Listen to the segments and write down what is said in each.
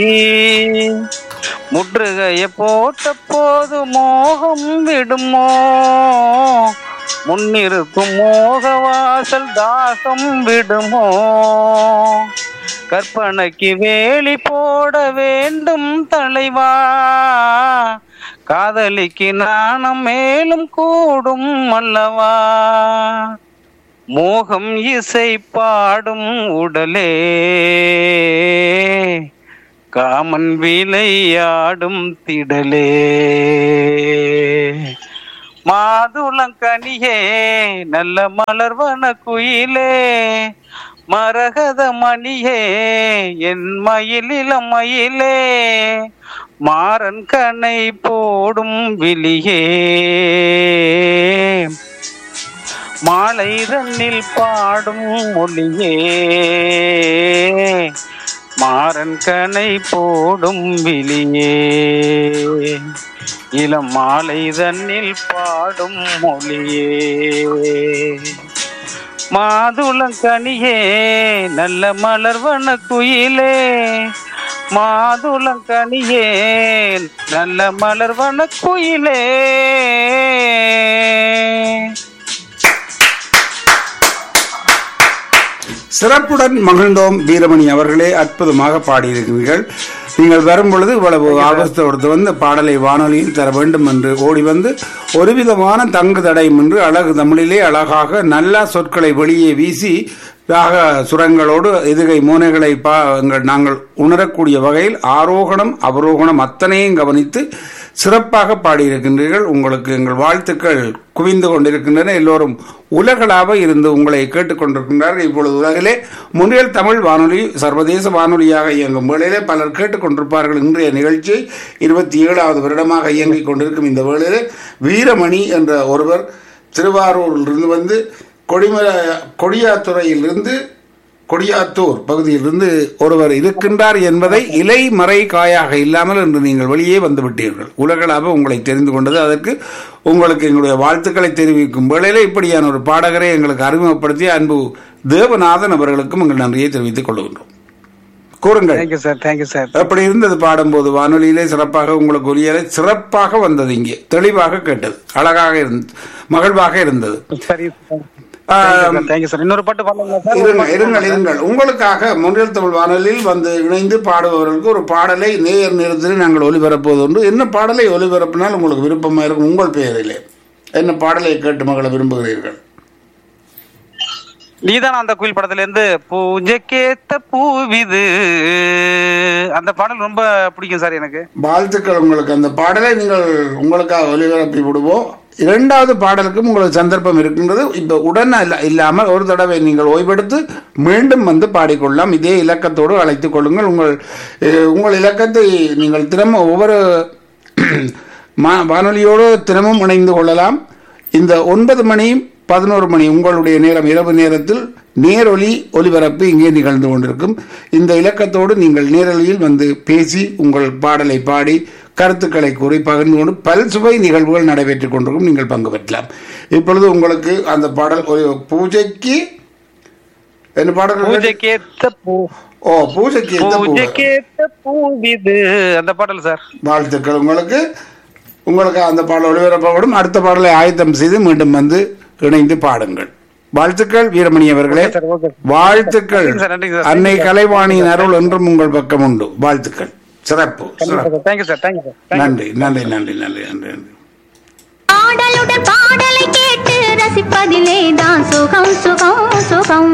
முற்றுகைய போட்ட போது மோகம் விடுமோ முன்னிருக்கும் மோக வாசல் தாகம் விடுமோ கற்பனைக்கு வேலி போட வேண்டும் தலைவா காதலிக்கு நாணம் மேலும் கூடும் அல்லவா மோகம் இசை பாடும் உடலே காமன் விளையாடும் திடலே மாதுளங்கனியே நல்ல மலர்வன குயிலே மரகத மணியே என் மயிலில மயிலே மாறன் கனை போடும் விழியே மாலை தன்னில் பாடும் மொழியே மாறன் கனை போடும் விழியே இளம் மாலை தன்னில் பாடும் மொழியே மாதுளங்கனியே நல்ல மலர்வன குயிலே மாதுளங்கனியே நல்ல மலர்வன குயிலே சிறப்புடன் மகிழ்ந்தோம் வீரமணி அவர்களே அற்புதமாக பாடியிருக்கிறீர்கள் நீங்கள் வரும் பொழுது இவ்வளவு ஆபத்தோடு வந்து பாடலை வானொலியில் தர வேண்டும் என்று ஓடி வந்து ஒரு விதமான தங்கு தடையும் என்று அழகு தமிழிலே அழகாக நல்ல சொற்களை வெளியே வீசி ராக சுரங்களோடு எதுகை மூனைகளை பா எங்கள் நாங்கள் உணரக்கூடிய வகையில் ஆரோகணம் அவரோகணம் அத்தனையும் கவனித்து சிறப்பாக பாடியிருக்கின்றீர்கள் உங்களுக்கு எங்கள் வாழ்த்துக்கள் குவிந்து கொண்டிருக்கின்றன எல்லோரும் உலகளாக இருந்து உங்களை கேட்டுக்கொண்டிருக்கின்றார்கள் இப்பொழுது உலகிலே முன்னில் தமிழ் வானொலி சர்வதேச வானொலியாக இயங்கும் வேளையிலே பலர் கேட்டுக்கொண்டிருப்பார்கள் இன்றைய நிகழ்ச்சி இருபத்தி ஏழாவது வருடமாக இயங்கிக் கொண்டிருக்கும் இந்த வேளையிலே வீரமணி என்ற ஒருவர் திருவாரூரிலிருந்து வந்து கொடிமர கொடியாத்துறையிலிருந்து கொடியாத்தூர் பகுதியிலிருந்து ஒருவர் இருக்கின்றார் என்பதை இலை மறை காயாக இல்லாமல் என்று நீங்கள் வெளியே வந்து விட்டீர்கள் உலகளாக உங்களை தெரிந்து கொண்டது அதற்கு உங்களுக்கு எங்களுடைய வாழ்த்துக்களை தெரிவிக்கும் வேளையில இப்படியான ஒரு பாடகரை எங்களுக்கு அறிமுகப்படுத்திய அன்பு தேவநாதன் அவர்களுக்கும் எங்கள் நன்றியை தெரிவித்துக் கொள்கின்றோம் கூறுங்கள் தேங்க்யூ சார் தேங்க்யூ சார் எப்படி இருந்தது பாடும்போது வானொலியிலே சிறப்பாக உங்களுக்கு ஒலியலை சிறப்பாக வந்தது இங்கே தெளிவாக கேட்டது அழகாக இருந்தது மகிழ்வாக இருந்தது சரி ஆ, தேங்க்யூ சார் இன்னொரு பாட்டு பாடலாங்களா சார் இருங்கள் இருங்கள் இருங்கள் உங்களுக்காக முன்னில் தமிழ் வானொலியில் வந்து இணைந்து பாடுபவர்களுக்கு ஒரு பாடலை நேயர் நேரத்தில் நாங்கள் ஒலிபரப்புவது உண்டு என்ன பாடலை ஒலிபரப்பினால் உங்களுக்கு விருப்பமாக இருக்கும் உங்கள் பெயரிலே என்ன பாடலை கேட்டு மகளை விரும்புகிறீர்கள் நீதான் அந்த குயில் படத்துல இருந்து பூஜைக்கேத்த பூவிது அந்த பாடல் ரொம்ப பிடிக்கும் சார் எனக்கு வாழ்த்துக்கள் உங்களுக்கு அந்த பாடலை நீங்கள் உங்களுக்காக ஒலிபரப்பி விடுவோம் இரண்டாவது பாடலுக்கும் உங்களுக்கு சந்தர்ப்பம் இருக்கின்றது இப்போ உடன் இல்ல- இல்லாமல் ஒரு தடவை நீங்கள் ஓய்வெடுத்து மீண்டும் வந்து பாடிக்கொள்ளலாம் இதே இலக்கத்தோடு அழைத்துக் கொள்ளுங்கள் உங்கள் அஹ், உங்கள் இலக்கத்தை நீங்கள் தினமும் ஒவ்வொரு மா- வானொலியோடு தினமும் இணைந்து கொள்ளலாம் இந்த ஒன்பது மணி பதினோரு மணி உங்களுடைய நேரம் இரவு நேரத்தில் நேரொலி ஒலிபரப்பு இங்கே நிகழ்ந்து கொண்டிருக்கும் இந்த இலக்கத்தோடு நீங்கள் நேரொலியில் வந்து பேசி உங்கள் பாடலை பாடி கருத்துக்களை கூறி பகிர்ந்து கொண்டு பல்சுவை நிகழ்வுகள் நடைபெற்றுக் கொண்டிருக்கும் நீங்கள் பங்கு பெற்றலாம் இப்பொழுது உங்களுக்கு அந்த பாடல் ஒரு பூஜைக்கு என்ன பாடல் பூஜைக்கேத்த பூ ஓ பூஜைக்கு எந்த பூ? பூஜைக்கேத்த பூவிது அந்த பாடல் சார் வாழ்த்துக்கள் உங்களுக்கு உங்களுக்கு அந்த பாடல் ஒளிபரப்பப்படும் அடுத்த பாடலை ஆயத்தம் செய்து மீண்டும் வந்து இணைந்து பாடுங்கள் வாழ்த்துக்கள் வீரமணி அவர்களே சார் ஓகே வாழ்த்துக்கள் நன்றிங்க சார், நன்றிங்க சார். அன்னை கலைவாணியின் அருள் என்றும் உங்கள் பக்கம் உண்டு வாழ்த்துக்கள் சிறப்பு சிறப்பு தேங்க்யூ சார் தேங்க்யூ சார் நன்றி நன்றி நன்றி நன்றி நன்றி நன்றி பாடலுடன் பாடலை கேட்டு ரசிப்பதிலே தான் சுகம் சுகம் சுகம்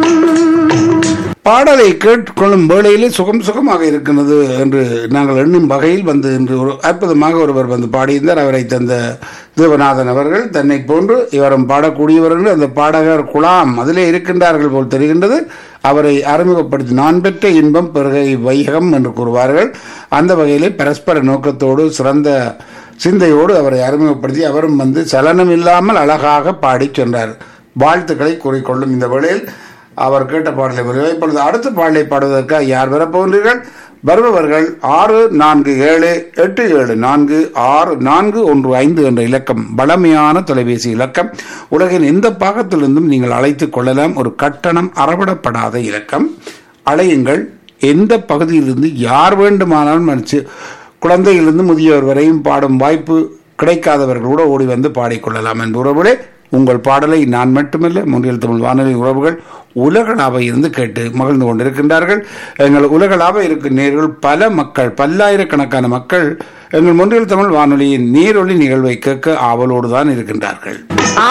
பாடலை கேட்டுக்கொள்ளும் வேளையிலே சுகம் சுகமாக இருக்கின்றது என்று நாங்கள் எண்ணும் வகையில் வந்து இன்று ஒரு அற்புதமாக ஒருவர் வந்து பாடியிருந்தார் அவரை தந்த தேவநாதன் அவர்கள் தன்னை போன்று இவரும் பாடக்கூடியவர்கள் அந்த பாடகர் குலாம் அதிலே இருக்கின்றார்கள் போல் தெரிகின்றது அவரை அறிமுகப்படுத்தி நான் பெற்ற இன்பம் பிறகை வையகம் என்று கூறுவார்கள் அந்த வகையிலே பரஸ்பர நோக்கத்தோடு சிறந்த சிந்தையோடு அவரை அறிமுகப்படுத்தி அவரும் வந்து சலனம் இல்லாமல் அழகாக பாடிச் சென்றார் வாழ்த்துக்களை கூறிக்கொள்ளும் இந்த வேளையில் அவர் கேட்ட பாடலை வருவார் இப்பொழுது அடுத்த பாடலை பாடுவதற்காக யார் வரப்போகிறீர்கள் வருபவர்கள் ஆறு நான்கு ஏழு எட்டு ஏழு நான்கு ஆறு நான்கு ஒன்று ஐந்து என்ற இலக்கம் பழமையான தொலைபேசி இலக்கம் உலகின் எந்த பாகத்திலிருந்தும் நீங்கள் அழைத்துக் கொள்ளலாம் ஒரு கட்டணம் அறவிடப்படாத இலக்கம் அழையுங்கள் எந்த பகுதியிலிருந்து யார் வேண்டுமானாலும் மனுச்சு குழந்தையிலிருந்து முதியோர் வரையும் பாடும் வாய்ப்பு கிடைக்காதவர்கள் கூட ஓடி வந்து பாடிக்கொள்ளலாம் என்ற உறவுகளே உங்கள் பாடலை நான் மட்டுமல்ல முன்னில் தமிழ் வானொலி உறவுகள் உலகளாவ இருந்து கேட்டு மகிழ்ந்து கொண்டிருக்கின்றார்கள் எங்கள் உலகளாவ இருக்கும் நேர்கள் பல மக்கள் பல்லாயிரக்கணக்கான மக்கள் எங்கள் முன்னில் தமிழ் வானொலியின் நீரொலி நிகழ்வை கேட்க ஆவலோடு தான் இருக்கின்றார்கள்